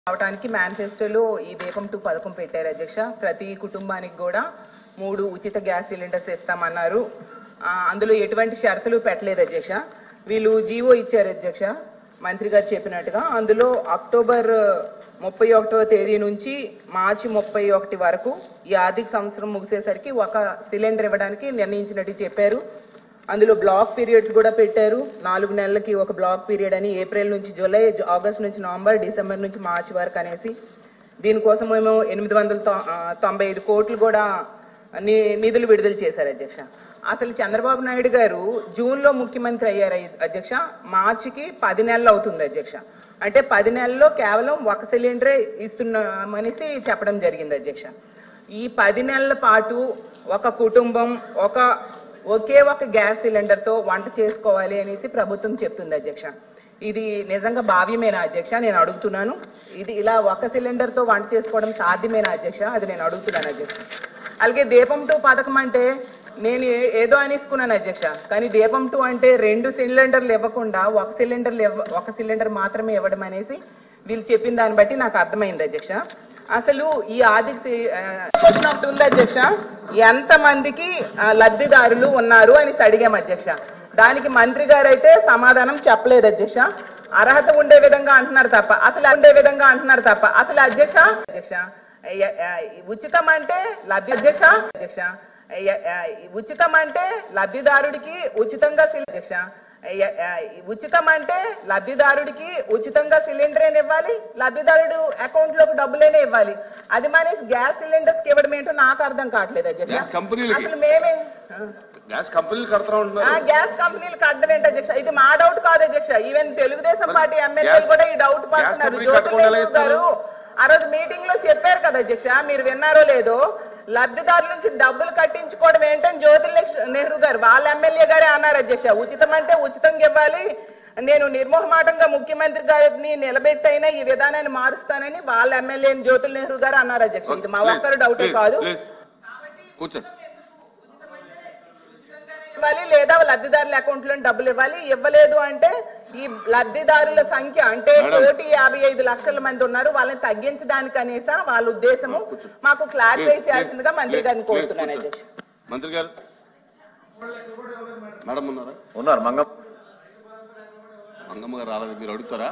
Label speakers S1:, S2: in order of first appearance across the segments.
S1: అవటానికి మేనిఫెస్టోలో ఈ దీపం టూ పథకం పెట్టారు అధ్యక్ష ప్రతి కుటుంబానికి కూడా మూడు ఉచిత గ్యాస్ సిలిండర్స్ ఇస్తామన్నారు ఆ, అందులో ఎటువంటి షరతులు పెట్టలేదు అధ్యక్ష వీళ్ళు జీవో ఇచ్చారు అధ్యక్ష మంత్రి గారు చెప్పినట్టుగా అందులో అక్టోబర్ ముప్పై ఒకటవ తేదీ నుంచి మార్చి ముప్పై ఒకటి వరకు ఈ ఆర్థిక సంవత్సరం ముగిసేసరికి ఒక సిలిండర్ ఇవ్వడానికి నిర్ణయించినట్టు చెప్పారు అందులో బ్లాక్ పీరియడ్స్ కూడా పెట్టారు నాలుగు నెలలకి ఒక బ్లాక్ పీరియడ్ అని ఏప్రిల్ నుంచి జూలై జు- ఆగస్ట్ నుంచి నవంబర్ డిసెంబర్ నుంచి మార్చి వరకు అనేసి దీనికోసం మేము ఎనిమిది వందల తొ- ఆ, తొంభై ఐదు కోట్లు కూడా ని- నిధులు విడుదల చేశారు అధ్యక్ష అసలు చంద్రబాబు నాయుడు గారు జూన్ లో ముఖ్యమంత్రి అయ్యారు అయ్య- అధ్యక్ష మార్చికి పది నెలలు అవుతుంది అధ్యక్ష అంటే పది నెలల్లో కేవలం ఒక సిలిండరే ఇస్తున్నామనేసి చెప్పడం జరిగింది అధ్యక్ష ఈ పది నెలల పాటు ఒక కుటుంబం ఒక ఒకే ఒక గ్యాస్ సిలిండర్ తో వంట చేసుకోవాలి అనేసి ప్రభుత్వం చెప్తుంది అధ్యక్ష ఇది నిజంగా భావ్యమేనా అధ్యక్ష నేను అడుగుతున్నాను ఇది ఇలా ఒక సిలిండర్ తో వంట చేసుకోవడం సాధ్యమేనా అధ్యక్ష అది నేను అడుగుతున్నాను అధ్యక్ష అలాగే దీపం టూ పథకం అంటే నేను ఏ- ఏదో అనేసుకున్నాను అధ్యక్ష కానీ దీపం టూ అంటే రెండు సిలిండర్లు ఇవ్వకుండా ఒక సిలిండర్ ఒక సిలిండర్ మాత్రమే ఇవ్వడం అనేసి వీళ్ళు చెప్పిన దాన్ని బట్టి నాకు అర్థమైంది అధ్యక్ష అసలు ఈ ఆర్థిక సి- ఆ, క్వశ్చన్ ఒకటి ఉంది అధ్యక్ష ఎంత మందికి ఆ, లబ్ధిదారులు ఉన్నారు అని అడిగాం అధ్యక్ష దానికి మంత్రి గారు అయితే సమాధానం చెప్పలేదు అధ్యక్ష అర్హత ఉండే విధంగా అంటున్నారు తప్ప అసలు ఉండే విధంగా అంటున్నారు తప్ప అసలు అధ్యక్ష అధ్యక్ష ఎ- ఎ- ఉచితం అంటే లబ్ధి అధ్యక్ష అధ్యక్ష ఎ- ఎ- ఉచితం అంటే లబ్ధిదారుడికి ఉచితంగా సిలి- అధ్యక్ష ఎ- ఎ- ఉచితం అంటే లబ్ధిదారుడికి ఉచితంగా సిలిండర్ ఇవ్వాలి లబ్ధిదారుడు అకౌంట్ లోకి డబ్బులేనే ఇవ్వాలి అది మానేసి గ్యాస్ సిలిండర్స్ కి ఇవ్వడం ఏంటో నాకు అర్థం కావట్లేదు అధ్యక్ష
S2: గ్యాస్ కంపెనీలకి.
S1: అసలు మేమే
S2: గ్యాస్ కంపెనీలు కడతా
S1: ఆ
S2: ఉంటున్నారు
S1: గ్యాస్ కంపెనీలకు అడ్డం ఏంటి అధ్యక్ష ఇది మా డౌట్ కాదు అధ్యక్ష ఈవెన్ తెలుగుదేశం
S2: మరి
S1: పార్టీ ఎమ్మెల్యేలు
S2: గ్యాస్-
S1: కూడా ఈ డౌట్
S2: గ్యాస్
S1: పడుతున్నారు
S2: కంపెనీ కట్టకుండా ఎలా
S1: జ్యోతిర్మయి గారు ఆ రోజు మీటింగ్ లో చెప్పారు కదా అధ్యక్ష మీరు విన్నారో లేదో లబ్ధిదారుల నుంచి డబ్బులు కట్టించుకోవడం ఏంటని జ్యోతి నెహ్రూ గారు వాళ్ళ ఎమ్మెల్యే గారే అన్నారు అధ్యక్ష ఉచితం అంటే ఉచితంగా ఇవ్వాలి నేను నిర్మోహమాటంగా ముఖ్యమంత్రి గారిని నిలబెట్టైనా ఈ విధానాన్ని మారుస్తానని వాళ్ళ ఎమ్మెల్యే జ్యోతుల్ నెహ్రూ గారు అన్నారు అధ్యక్ష ఇది మా ఒక్కరు డౌటే కాదు
S2: కూర్చోండి
S1: ఇవ్వాలి లేదా లబ్ధిదారుల అకౌంట్ లో డబ్బులు ఇవ్వాలి ఇవ్వలేదు అంటే ఈ లబ్ధిదారుల సంఖ్య అంటే
S2: మేడం.
S1: కోటి యాభై ఐదు లక్షల మంది ఉన్నారు వాళ్ళని తగ్గించడానికి అనేసా వాళ్ళ ఉద్దేశము
S2: కూర్చో.
S1: మాకు క్లారిఫై
S2: ప్లీజ్,
S1: చేయాల్సిందిగా మంత్రి
S2: ప్లీజ్,
S1: గారిని
S2: ప్లీజ్
S1: కోరుతున్నాను
S2: కూర్చోండి.
S1: అధ్యక్ష
S2: మంత్రి గారు మేడం ఉన్నారా
S3: ఉన్నారు మంగం
S2: మంగమ్మ గారు రాలేదు మీరు అడుగుతారా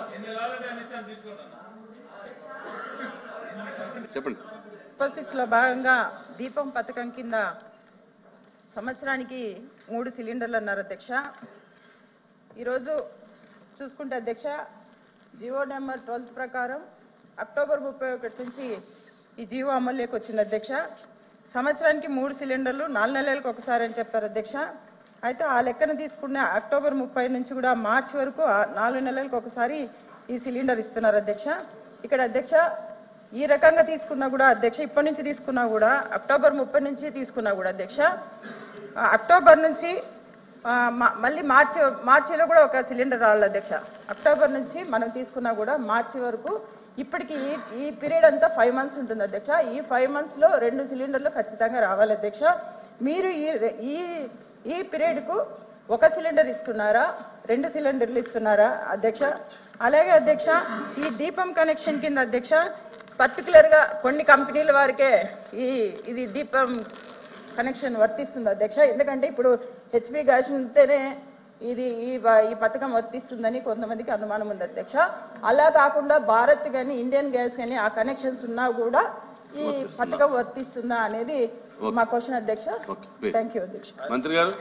S2: చెప్పండి
S4: సూపర్ సిక్స్ లో భాగంగా దీపం పథకం కింద సంవత్సరానికి మూడు సిలిండర్లు అన్నారు అధ్యక్ష ఈరోజు చూసుకుంటే అధ్యక్ష జియో నెంబర్ ట్వెల్త్ ప్రకారం అక్టోబర్ ముప్పై ఒకటి నుంచి ఈ జీవో అమల్లోకి వచ్చింది అధ్యక్ష సంవత్సరానికి మూడు సిలిండర్లు నాలుగు నెలలకు ఒకసారి అని చెప్పారు అధ్యక్ష అయితే ఆ లెక్కన తీసుకున్న అక్టోబర్ ముప్పై నుంచి కూడా మార్చి వరకు ఆ నాలుగు నెలలకు ఒకసారి ఈ సిలిండర్ ఇస్తున్నారు అధ్యక్ష ఇక్కడ అధ్యక్ష ఈ రకంగా తీసుకున్నా కూడా అధ్యక్ష ఇప్పటి నుంచి తీసుకున్నా కూడా అక్టోబర్ ముప్పై నుంచి తీసుకున్నా కూడా అధ్యక్ష ఆ, అక్టోబర్ నుంచి ఆ, మ- మళ్ళీ మార్చి మార్చిలో కూడా ఒక సిలిండర్ రావాలి అధ్యక్ష అక్టోబర్ నుంచి మనం తీసుకున్నా కూడా మార్చి వరకు ఇప్పటికి ఈ- ఈ పీరియడ్ అంతా ఫైవ్ మంత్స్ ఉంటుంది అధ్యక్ష ఈ ఫైవ్ మంత్స్ లో రెండు సిలిండర్లు ఖచ్చితంగా రావాలి అధ్యక్ష మీరు ఈ రె- ఈ ఈ పీరియడ్ కు ఒక సిలిండర్ ఇస్తున్నారా రెండు సిలిండర్లు ఇస్తున్నారా అధ్యక్ష అలాగే అధ్యక్ష ఈ దీపం కనెక్షన్ కింద అధ్యక్ష పర్టికులర్ గా కొన్ని కంపెనీల వారికే ఈ ఇది దీపం కనెక్షన్ వర్తిస్తుంది అధ్యక్ష ఎందుకంటే ఇప్పుడు హెచ్పి గ్యాస్ ఉంటేనే ఇది ఈ వ- ఈ పథకం వర్తిస్తుందని కొంతమందికి అనుమానం ఉంది అధ్యక్ష అలా కాకుండా భారత్ కానీ ఇండియన్ గ్యాస్ కానీ ఆ కనెక్షన్స్ ఉన్నా కూడా ఈ పథకం వర్తిస్తుందా అనేది మా క్వశ్చన్ అధ్యక్ష
S2: ఓకే, please.
S4: థ్యాంక్ యూ అధ్యక్ష
S2: మంత్రి గారు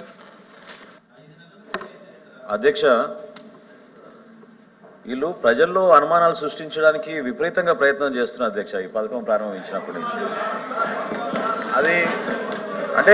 S3: అధ్యక్ష వీళ్ళు ప్రజల్లో అనుమానాలు సృష్టించడానికి విపరీతంగా ప్రయత్నం చేస్తున్నారు అధ్యక్ష ఈ పథకం ప్రారంభించినప్పటి నుంచి అది అంటే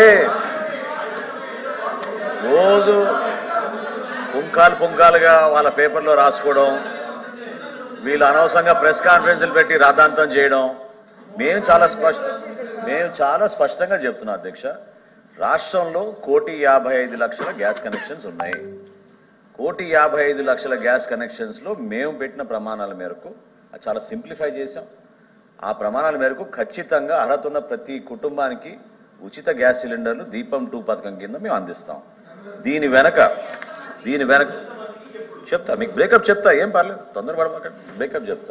S3: రోజు పుంకాలు పుంకాలుగా వాళ్ళ పేపర్లో రాసుకోవడం వీళ్ళు అనవసరంగా ప్రెస్ కాన్ఫరెన్స్లు పెట్టి రాద్ధాంతం చేయడం మేము చాలా స్పష్ట మేము చాలా స్పష్టంగా చెప్తున్నాం అధ్యక్ష రాష్ట్రంలో కోటి యాభై ఐదు లక్షల గ్యాస్ కనెక్షన్స్ ఉన్నాయి కోటి యాభై ఐదు లక్షల గ్యాస్ కనెక్షన్స్ లో మేము పెట్టిన ప్రమాణాల మేరకు అది చాలా సింప్లిఫై చేశాం ఆ ప్రమాణాల మేరకు ఖచ్చితంగా అర్హత ఉన్న ప్రతి కుటుంబానికి ఉచిత గ్యాస్ సిలిండర్లు దీపం టూ పథకం కింద మేము అందిస్తాం దీని వెనక దీని వెనక చెప్తా మీకు బ్రేకప్ చెప్తా ఏం పర్లేదు తొందరపడమాకండి బ్రేకప్ చెప్తా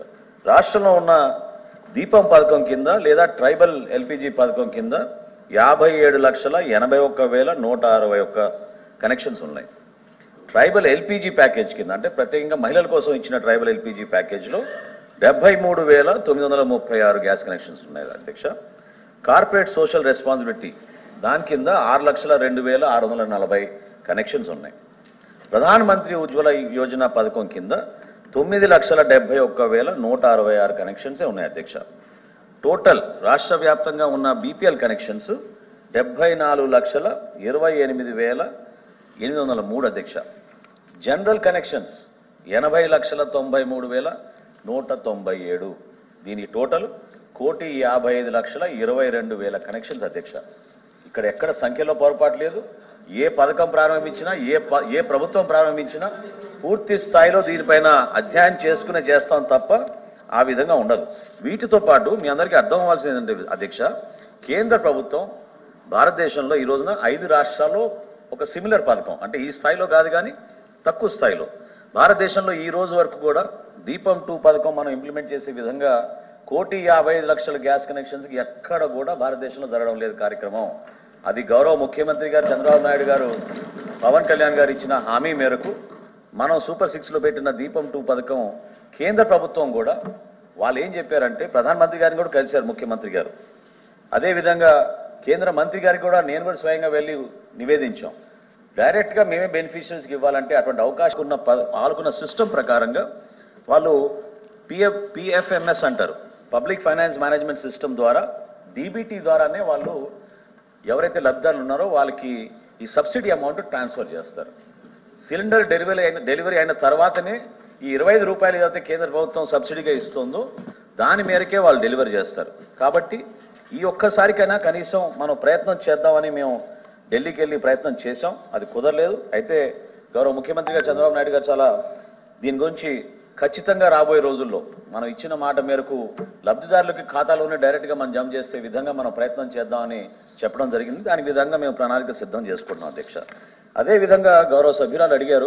S3: రాష్ట్రంలో ఉన్న దీపం పథకం కింద లేదా ట్రైబల్ ఎల్పిజి పథకం కింద యాభై ఏడు లక్షల ఎనభై ఒక్క వేల నూట అరవై ఒక్క కనెక్షన్స్ ఉన్నాయి ట్రైబల్ ఎల్పిజి ప్యాకేజ్ కింద అంటే ప్రత్యేకంగా మహిళల కోసం ఇచ్చిన ట్రైబల్ ఎల్పిజి ప్యాకేజ్లో డెబ్బై మూడు వేల తొమ్మిది వందల ముప్పై ఆరు గ్యాస్ కనెక్షన్స్ ఉన్నాయి అధ్యక్ష కార్పొరేట్ సోషల్ రెస్పాన్సిబిలిటీ దాని కింద ఆరు లక్షల రెండు వేల ఆరు వందల నలభై కనెక్షన్స్ ఉన్నాయి ప్రధాన మంత్రి ఉజ్వల యోజన పథకం కింద తొమ్మిది లక్షల డెబ్బై ఒక్క వేల నూట అరవై ఆరు కనెక్షన్సే ఉన్నాయి అధ్యక్ష టోటల్ రాష్ట్ర వ్యాప్తంగా ఉన్న బీపీఎల్ కనెక్షన్స్ డెబ్బై నాలుగు లక్షల ఇరవై ఎనిమిది వేల ఎనిమిది వందల మూడు అధ్యక్ష జనరల్ కనెక్షన్స్ ఎనభై లక్షల తొంభై మూడు వేల నూట తొంభై ఏడు దీని టోటల్ కోటి యాభై ఐదు లక్షల ఇరవై రెండు వేల కనెక్షన్స్ అధ్యక్ష ఇక్కడ ఎక్కడ సంఖ్యలో పొరపాటు లేదు ఏ పథకం ప్రారంభించినా ఏ ప- ఏ ప్రభుత్వం ప్రారంభించినా పూర్తి స్థాయిలో దీనిపైన అధ్యయనం చేసుకునే చేస్తాం తప్ప ఆ విధంగా ఉండదు వీటితో పాటు మీ అందరికీ అర్థం అవ్వాల్సింది ఏంటంటే అధ్యక్ష కేంద్ర ప్రభుత్వం భారతదేశంలో ఈ రోజున ఐదు రాష్ట్రాల్లో ఒక సిమిలర్ పథకం అంటే ఈ స్థాయిలో కాదు కానీ తక్కువ స్థాయిలో భారతదేశంలో ఈ రోజు వరకు కూడా దీపం టూ పథకం మనం ఇంప్లిమెంట్ చేసే విధంగా కోటి యాభై ఐదు లక్షల గ్యాస్ కనెక్షన్స్ కి ఎక్కడ కూడా భారతదేశంలో జరగడం లేదు కార్యక్రమం అది గౌరవ ముఖ్యమంత్రి గారు చంద్రబాబు నాయుడు గారు పవన్ కళ్యాణ్ గారు ఇచ్చిన హామీ మేరకు మనం సూపర్ సిక్స్ లో పెట్టిన దీపం టూ పథకం కేంద్ర ప్రభుత్వం కూడా వాళ్ళు ఏం చెప్పారంటే ప్రధానమంత్రి గారిని కూడా కలిశారు ముఖ్యమంత్రి గారు అదే విధంగా కేంద్ర మంత్రి గారికి కూడా నేను కూడా స్వయంగా వెళ్ళి నివేదించాం డైరెక్ట్ గా మేమే బెనిఫిషియరీస్కి ఇవ్వాలంటే అటువంటి అవకాశం ఉన్న ప- వాళ్ళకున్న సిస్టమ్ ప్రకారంగా వాళ్ళు పిఎఫ్ పిఎఫ్ఎంఎస్ అంటారు పబ్లిక్ ఫైనాన్స్ మేనేజ్మెంట్ సిస్టమ్ ద్వారా డీబీటీ ద్వారానే వాళ్ళు ఎవరైతే లబ్ధిదారులు ఉన్నారో వాళ్ళకి ఈ సబ్సిడీ అమౌంట్ ట్రాన్స్ఫర్ చేస్తారు సిలిండర్ డెలివరీ అయిన డెలివరీ అయిన తర్వాతనే ఈ ఇరవై ఐదు రూపాయలు ఏదైతే కేంద్ర ప్రభుత్వం సబ్సిడీగా ఇస్తుందో దాని మేరకే వాళ్ళు డెలివరీ చేస్తారు కాబట్టి ఈ ఒక్కసారికైనా కనీసం మనం ప్రయత్నం చేద్దామని మేము ఢిల్లీకి వెళ్ళి ప్రయత్నం చేశాం అది కుదరలేదు అయితే గౌరవ ముఖ్యమంత్రి గారు చంద్రబాబు నాయుడు గారు చాలా దీని గురించి ఖచ్చితంగా రాబోయే రోజుల్లో మనం ఇచ్చిన మాట మేరకు లబ్ధిదారులకి ఖాతాలోనే డైరెక్ట్ గా మనం జమ చేసే విధంగా మనం ప్రయత్నం చేద్దామని చెప్పడం జరిగింది దాని విధంగా మేము ప్రణాళిక సిద్ధం చేసుకుంటున్నాం అధ్యక్ష అదే విధంగా గౌరవ సభ్యురాలు అడిగారు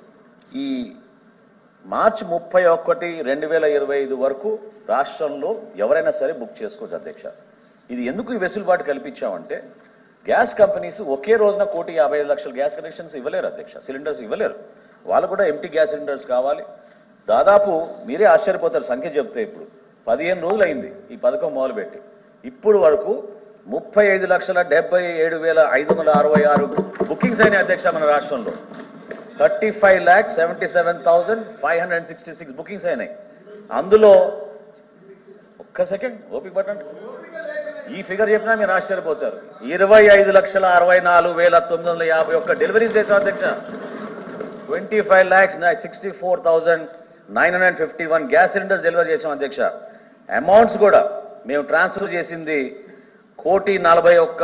S3: ఈ మార్చి ముప్పై ఒకటి రెండు వేల ఇరవై ఐదు వరకు రాష్ట్రంలో ఎవరైనా సరే బుక్ చేసుకోవచ్చు అధ్యక్ష ఇది ఎందుకు ఈ వెసులుబాటు కల్పించామంటే గ్యాస్ కంపెనీస్ ఒకే రోజున కోటి యాభై ఐదు లక్షల గ్యాస్ కనెక్షన్స్ ఇవ్వలేరు అధ్యక్ష సిలిండర్స్ ఇవ్వలేరు వాళ్ళు కూడా ఎంటీ గ్యాస్ సిలిండర్స్ కావాలి దాదాపు మీరే ఆశ్చర్యపోతారు సంఖ్య చెప్తే ఇప్పుడు పదిహేను రోజులు అయింది ఈ పథకం మొదలుపెట్టి ఇప్పుడు వరకు ముప్పై ఐదు లక్షల డెబ్బై ఏడు వేల ఐదు వందల అరవై ఆరు బుకింగ్స్ అయినాయి అధ్యక్ష మన రాష్ట్రంలో thirty five lakh seventy seven thousand five hundred sixty six bookings అయినాయి అందులో ఒక్క సెకండ్ ఓపిక పట్టండి ఈ ఫిగర్ చెప్పినా మీరు ఆశ్చర్యపోతారు ఇరవై ఐదు లక్షల అరవై నాలుగు వేల తొమ్మిది వందల యాభై ఒక్క డెలివరీస్ చేశాం అధ్యక్ష twenty five lakhs sixty four thousand nine hundred fifty one gas cylinders delivery చేశాం అధ్యక్ష అమౌంట్స్ కూడా మేము ట్రాన్స్ఫర్ చేసింది కోటి నలభై ఒక్క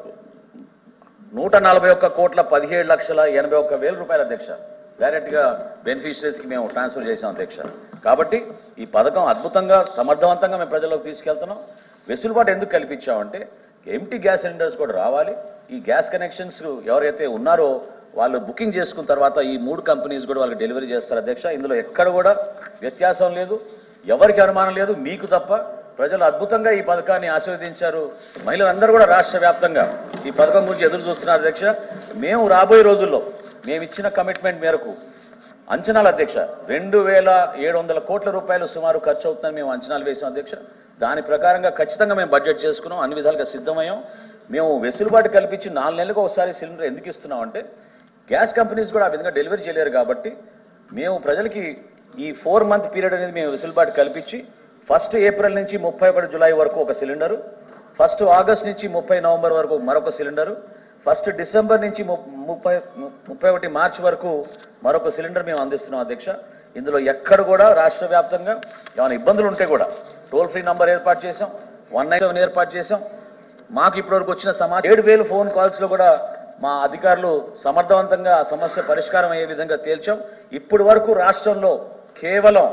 S3: నూట నలభై ఒక్క కోట్ల పదిహేడు లక్షల ఎనభై ఒక్క వేల రూపాయల అధ్యక్ష డైరెక్ట్ గా బెనిఫిషరీస్ కి మేము ట్రాన్స్ఫర్ చేసాం అధ్యక్ష కాబట్టి ఈ పథకం అద్భుతంగా సమర్థవంతంగా మేము ప్రజల్లోకి తీసుకెళ్తున్నాం వెసులుబాటు ఎందుకు కల్పించామంటే ఎంటీ గ్యాస్ సిలిండర్స్ కూడా రావాలి ఈ గ్యాస్ కనెక్షన్స్ ఎవరైతే ఉన్నారో వాళ్ళు బుకింగ్ చేసుకున్న తర్వాత ఈ మూడు కంపెనీస్ కూడా వాళ్ళకి డెలివరీ చేస్తారు అధ్యక్ష ఇందులో ఎక్కడ కూడా వ్యత్యాసం లేదు ఎవరికి అనుమానం లేదు మీకు తప్ప ప్రజలు అద్భుతంగా ఈ పథకాన్ని ఆశీర్వదించారు మహిళలందరూ కూడా రాష్ట్ర వ్యాప్తంగా ఈ పథకం గురించి ఎదురు చూస్తున్నారు అధ్యక్ష మేము రాబోయే రోజుల్లో మేము ఇచ్చిన కమిట్మెంట్ మేరకు అంచనాలు అధ్యక్ష రెండు వేల ఏడు వందల కోట్ల రూపాయలు సుమారు ఖర్చు అవుతుందని మేము అంచనాలు వేసాం అధ్యక్ష దాని ప్రకారంగా ఖచ్చితంగా మేము బడ్జెట్ చేసుకున్నాం అన్ని విధాలుగా సిద్ధమయ్యాం మేము వెసులుబాటు కల్పించి నాలుగు నెలలకు ఒకసారి సిలిండర్ ఎందుకు ఇస్తున్నాం అంటే గ్యాస్ కంపెనీస్ కూడా ఆ విధంగా డెలివరీ చేయలేరు కాబట్టి మేము ప్రజలకి ఈ ఫోర్ మంత్ పీరియడ్ అనేది మేము వెసులుబాటు కల్పించి ఫస్ట్ ఏప్రిల్ నుంచి ముప్పై ఒకటి జులై వరకు ఒక సిలిండరు ఫస్ట్ ఆగస్ట్ నుంచి ముప్పై నవంబర్ వరకు మరొక సిలిండరు ఫస్ట్ డిసెంబర్ నుంచి ము- ముప్పై ము- ముప్పై ఒకటి మార్చి వరకు మరొక సిలిండర్ మేము అందిస్తున్నాం అధ్యక్ష ఇందులో ఎక్కడ కూడా రాష్ట్ర వ్యాప్తంగా ఏమైనా ఇబ్బందులు ఉంటే కూడా టోల్ ఫ్రీ నంబర్ ఏర్పాటు చేశాం వన్ నైన్ సెవెన్ ఏర్పాటు చేశాం మాకు ఇప్పటివరకు వచ్చిన సమాచారం ఏడు వేలు ఫోన్ కాల్స్ లో కూడా మా అధికారులు సమర్థవంతంగా ఆ సమస్య పరిష్కారం అయ్యే విధంగా తేల్చాం ఇప్పటి వరకు రాష్ట్రంలో కేవలం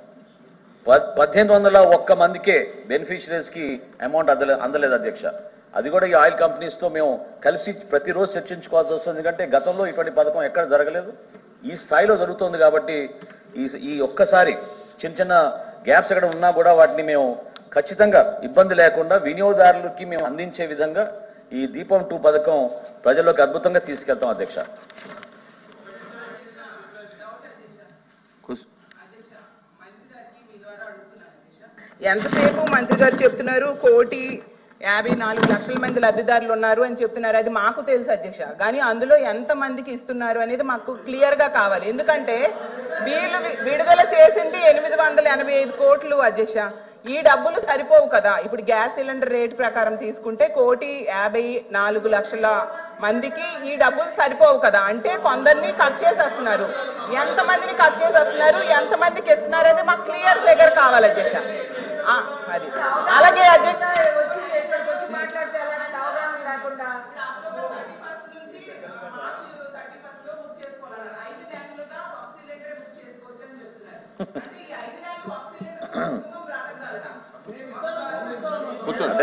S3: ప- పద్దెనిమిది వందల ఒక్క మందికే బెనిఫిషరీస్ కి అమౌంట్ అందలే అందలేదు అధ్యక్ష అది కూడా ఈ ఆయిల్ కంపెనీస్ తో మేము కలిసి ప్రతిరోజు చర్చించుకోవాల్సి వస్తుంది ఎందుకంటే గతంలో ఇటువంటి పథకం ఎక్కడ జరగలేదు ఈ స్థాయిలో జరుగుతోంది కాబట్టి ఈ ఈ ఒక్కసారి చిన్న చిన్న గ్యాప్స్ ఎక్కడ ఉన్నా కూడా వాటిని మేము ఖచ్చితంగా ఇబ్బంది లేకుండా వినియోగదారులకి మేము అందించే విధంగా ఈ దీపం టూ పథకం ప్రజల్లోకి అద్భుతంగా తీసుకెళ్తాం అధ్యక్ష
S2: కూర్చో.
S1: ఎంతసేపు మంత్రి గారు చెప్తున్నారు కోటి యాభై నాలుగు లక్షల మంది లబ్ధిదారులు ఉన్నారు అని చెప్తున్నారు అది మాకు తెలుసు అధ్యక్ష కానీ అందులో ఎంత మందికి ఇస్తున్నారు అనేది మాకు క్లియర్ గా కావాలి ఎందుకంటే వీళ్ళు వి- విడుదల చేసింది ఎనిమిది వందల ఎనభై ఐదు కోట్లు అధ్యక్ష ఈ డబ్బులు సరిపోవు కదా ఇప్పుడు గ్యాస్ సిలిండర్ రేటు ప్రకారం తీసుకుంటే కోటి యాభై నాలుగు లక్షల మందికి ఈ డబ్బులు సరిపోవు కదా అంటే కొందరిని కట్ చేసేస్తున్నారు ఎంత మందిని కట్ చేసేస్తున్నారు ఎంత మందికి ఇస్తున్నారు అనేది మాకు క్లియర్ ఫిగర్ కావాలి అధ్యక్ష ఆ, అది అలాగే అధ్యక్ష
S2: కూర్చోండి
S3: అంటే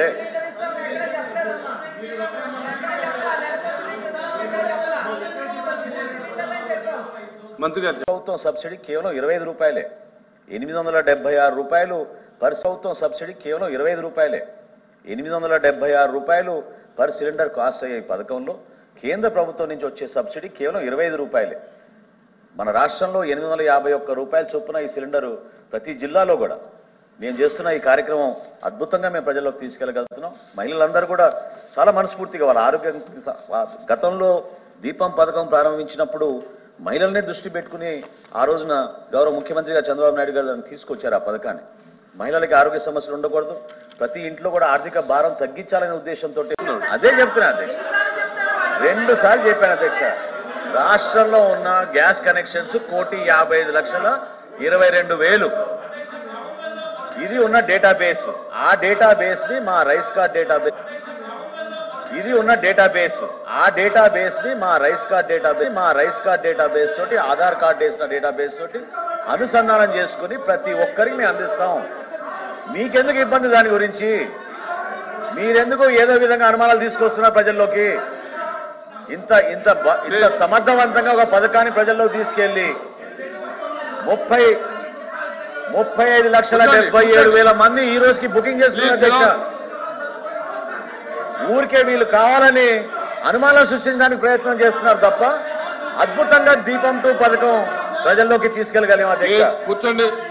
S2: మంత్రి గారు
S3: ప్రభుత్వం సబ్సిడీ కేవలం ఇరవై ఐదు రూపాయలే ఎనిమిది వందల డెబ్బై ఆరు రూపాయలు పర్ ప్రభుత్వం సబ్సిడీ కేవలం ఇరవై ఐదు రూపాయలే ఎనిమిది వందల డెబ్బై ఆరు రూపాయలు పర్ సిలిండర్ కాస్ట్ అయ్యే ఈ పథకంలో కేంద్ర ప్రభుత్వం నుంచి వచ్చే సబ్సిడీ కేవలం ఇరవై ఐదు రూపాయలే మన రాష్ట్రంలో ఎనిమిది వందల యాభై ఒక్క రూపాయల చొప్పున ఈ సిలిండర్ ప్రతి జిల్లాలో కూడా మేము చేస్తున్న ఈ కార్యక్రమం అద్భుతంగా మేము ప్రజల్లోకి తీసుకెళ్ళగలుగుతున్నాం మహిళలందరూ కూడా చాలా మనస్ఫూర్తిగా వాళ్ళ ఆరోగ్యం గతంలో దీపం పథకం ప్రారంభించినప్పుడు మహిళలనే దృష్టి పెట్టుకుని ఆ రోజున గౌరవ ముఖ్యమంత్రిగా చంద్రబాబు నాయుడు గారు దాన్ని తీసుకొచ్చారు ఆ పథకాన్ని మహిళలకి ఆరోగ్య సమస్యలు ఉండకూడదు ప్రతి ఇంట్లో కూడా ఆర్థిక భారం తగ్గించాలనే ఉద్దేశంతో అదే చెప్తున్నా అధ్యక్ష రెండు సార్లు చెప్పాను అధ్యక్ష రాష్ట్రంలో ఉన్న గ్యాస్ కనెక్షన్స్ కోటి యాభై ఐదు లక్షల ఇరవై రెండు వేలు ఇది ఉన్న డేటాబేస్ ఆ డేటాబేస్ ని మా రైస్ కార్డ్ డేటాబేస్ ఇది ఉన్న డేటాబేస్ ఆ డేటాబేస్ ని మా రైస్ కార్డ్ డేటాబేస్ మా రైస్ కార్డ్ డేటాబేస్ తోటి ఆధార్ కార్డ్ వేసిన డేటాబేస్ తోటి అనుసంధానం చేసుకుని ప్రతి ఒక్కరికి మేము అందిస్తాం మీకెందుకు ఇబ్బంది దాని గురించి మీరెందుకు ఏదో విధంగా అనుమానాలు తీసుకొస్తున్నారు ప్రజల్లోకి ఇంత ఇంత బ- ఇంత సమర్థవంతంగా ఒక పథకాన్ని ప్రజల్లోకి తీసుకెళ్లి ముప్పై ముప్పై ఐదు లక్షల
S2: కూర్చోండి,
S3: డెబ్బై ఏడు
S2: కూర్చోండి.
S3: వేల మంది ఈ రోజుకి బుకింగ్ చేసుకున్నారు
S2: Please,
S3: అధ్యక్ష
S2: sit
S3: ఊరికే వీళ్ళు కావాలని అనుమానాలు సృష్టించడానికి ప్రయత్నం చేస్తున్నారు తప్ప అద్భుతంగా దీపం టూ పథకం ప్రజల్లోకి తీసుకెళ్లగలిగాం అధ్యక్ష
S2: ప్లీజ్ కూర్చోండి